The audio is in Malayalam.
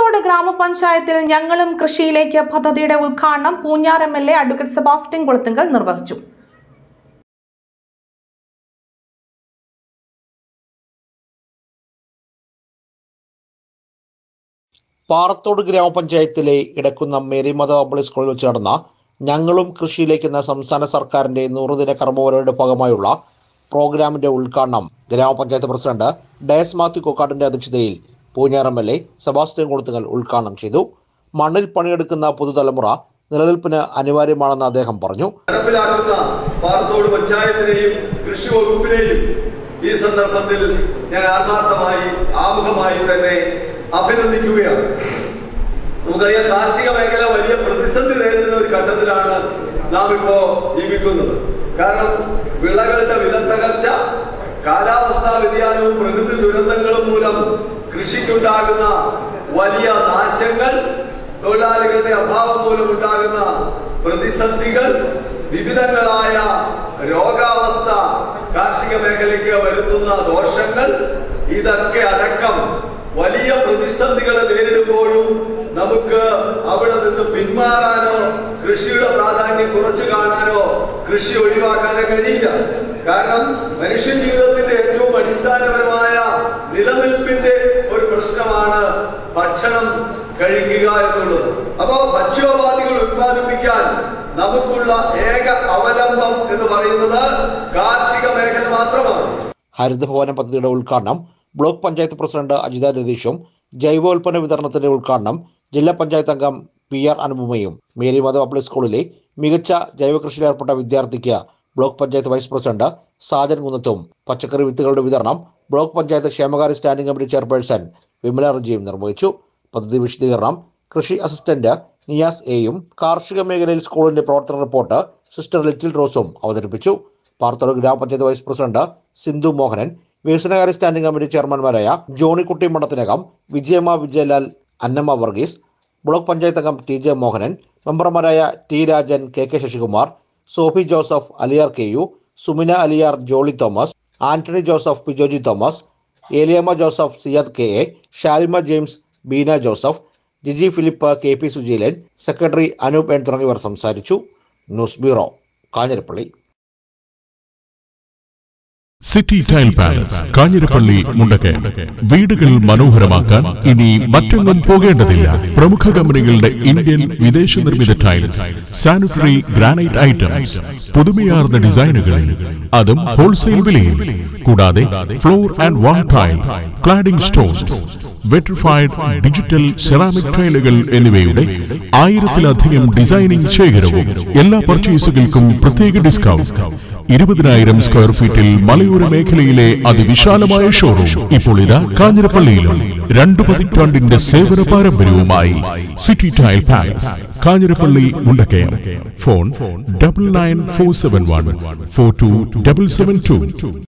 പാറത്തോട് ഗ്രാമപഞ്ചായത്തിൽ ഞങ്ങളും കൃഷിയിലേക്ക് പദ്ധതിയുടെ ഉദ്ഘാടനം Poonjar M L A advocate Sebastian Kulathunkal നിർവഹിച്ചു പാറത്തോട് ഗ്രാമപഞ്ചായത്തിലെ ഇടക്കുന്ന മേരിമത പബ്ലിക് സ്കൂളിൽ വെച്ച് നടന്ന ഞങ്ങളും കൃഷിയിലേക്ക് എന്ന സംസ്ഥാന സർക്കാരിന്റെ നൂറുദിന കർമ്മപരിപാടിയുടെ ഭാഗമായുള്ള പ്രോഗ്രാമിന്റെ ഉദ്ഘാടനം ഗ്രാമപഞ്ചായത്ത് പ്രസിഡന്റ് ഡയസ് മാത്യു കൊക്കാട്ടിന്റെ അധ്യക്ഷതയിൽ Poonjar M L A Sebastian കൊടുത്തുകൾ ഉദ്ഘാടനം ചെയ്തു മണ്ണിൽ പണിയെടുക്കുന്ന പുതുതലമുറ നിലനിൽപ്പിന് അനിവാര്യമാണെന്ന് അദ്ദേഹം പറഞ്ഞു നടപ്പിലാക്കുന്ന പാറത്തോട് പഞ്ചായത്തിനെയും കൃഷി വകുപ്പിനെയും ഈ സന്ദർഭത്തിൽ ഞാൻ ആത്മാർത്ഥമായി ആമുഖമായി തന്നെ അഭിനന്ദിക്കുകയാണ് നമുക്കറിയാം കാർഷിക മേഖല വലിയ പ്രതിസന്ധി നേരിടുന്ന ഒരു ഘട്ടത്തിലാണ് നാം ഇപ്പോ ജീവിക്കുന്നത് കാരണം വിളകളുടെ വിലത്തകർച്ച കാലാവസ്ഥാ വ്യതിയാനവും പ്രകൃതി ദുരന്തങ്ങളും മൂലം കൃഷിക്കുണ്ടാകുന്ന വലിയ നാശങ്ങൾ തൊഴിലാളികളുടെ അഭാവം മൂലം ഉണ്ടാകുന്ന പ്രതിസന്ധികൾ വിവിധങ്ങളായ രോഗാവസ്ഥ കാർഷിക മേഖലയ്ക്ക് വരുത്തുന്ന ദോഷങ്ങൾ ഇതൊക്കെ അടക്കം വലിയ പ്രതിസന്ധികളെ നേരിടുമ്പോഴും നമുക്ക് അവിടെ നിന്ന് പിന്മാറാനോ കൃഷിയുടെ പ്രാധാന്യം കുറച്ചു കാണാനോ കൃഷി ഒഴിവാക്കാനോ കഴിയില്ല കാരണം മനുഷ്യ ജീവിതത്തിന്റെ ഏറ്റവും അടിസ്ഥാനപരമായ നിലനിൽപ്പിന്റെ ഒരു പ്രശ്നമാണ് ഭക്ഷണം കഴിക്കുക എന്നുള്ളത് അപ്പോ ഭക്ഷ്യോപാധികൾ ഉത്പാദിപ്പിക്കാൻ നമുക്കുള്ള ഏക അവലംബം എന്ന് പറയുന്നത് കാർഷിക മേഖല മാത്രമാണ് ഹരിതഭവന പദ്ധതിയുടെ ഉദ്ഘാടനം ബ്ലോക്ക് പഞ്ചായത്ത് പ്രസിഡന്റ് അജിത രതീഷും ജൈവോൽപ്പന്ന വിതരണത്തിന്റെ ഉദ്ഘാടനം ജില്ലാ പഞ്ചായത്ത് അംഗം പി ആർ അനുപമയും മേരി മത പബ്ലിക് സ്കൂളിലെ മികച്ച ജൈവകൃഷിയിൽ ഏർപ്പെട്ട വിദ്യാർത്ഥിക്ക് block panchayat vice president Sajan കുന്നത്തും പച്ചക്കറി വിത്തുകളുടെ വിതരണം ബ്ലോക്ക് പഞ്ചായത്ത് ക്ഷേമകാര്യ സ്റ്റാൻഡിംഗ് കമ്മിറ്റി ചെയർപേഴ്സൺ വിമല റജിയും നിർവഹിച്ചു പദ്ധതി വിശദീകരണം കൃഷി അസിസ്റ്റന്റ് നിയാസ് എയും കാർഷിക മേഖലയിൽ സ്കൂളിന്റെ പ്രവർത്തന റിപ്പോർട്ട് സിസ്റ്റർ ലിറ്റിൽ റോസും അവതരിപ്പിച്ചു പാർത്തോട് ഗ്രാമപഞ്ചായത്ത് വൈസ് പ്രസിഡന്റ് സിന്ധു മോഹനൻ വികസനകാര്യ സ്റ്റാൻഡിംഗ് കമ്മിറ്റി ചെയർമാൻമാരായ ജോണിക്കുട്ടി മഠത്തിനകം വിജയമ്മ വിജയലാൽ അന്നമ്മ വർഗീസ് ബ്ലോക്ക് പഞ്ചായത്ത് അംഗം ടി ജെ മോഹനൻ മെമ്പർമാരായ T Rajan K K Sasikumar Sophy Joseph Aliyar K U Sumina Aliyar Jolly Thomas Antony Joseph പിജോജി Thomas Eliyamma Joseph Siyad K A Shalima James Beena Joseph Jiji Philip K P Sujeelan secretary Anoop N തുടങ്ങിയവർ സംസാരിച്ചു news bureau Kanjirappally city tile palace Kanjirappally Mundakayam വീടുകൾ മനോഹരമാക്കാൻ ഇനി മറ്റൊന്നും പോകേണ്ടതില്ല പ്രമുഖ കമ്പനികളുടെ ഇന്ത്യൻ വിദേശ നിർമ്മിത ടൈൽസ് സാനിറ്ററി ഗ്രാനൈറ്റ് ഐറ്റംസ് പുതുമയാർന്ന ഡിസൈനുകളിൽ അതും ഹോൾസെയിൽ വിലയിൽ കൂടാതെ floor and wall tile cladding stones vitrified digital ceramic ടൈലുകൾ എന്നിവയുടെ ആയിരത്തിലധികം ഡിസൈനിംഗ് ശേഖരവും എല്ലാ പർച്ചേസുകൾക്കും പ്രത്യേക ഡിസ്കൗണ്ട് ഇരുപതിനായിരം സ്ക്വയർ ഫീറ്റിൽ മലയോര മേഖലയിലെ അതിവിശാലമായ ഷോറൂം ഇപ്പോൾ ഇതാ കാഞ്ഞിരപ്പള്ളിയിലും രണ്ടു പതിറ്റാണ്ടിന്റെ സേവന പാരമ്പര്യവുമായി city tile palace Kanjirappally Mundakayam phone double nine four seven one four two double seven to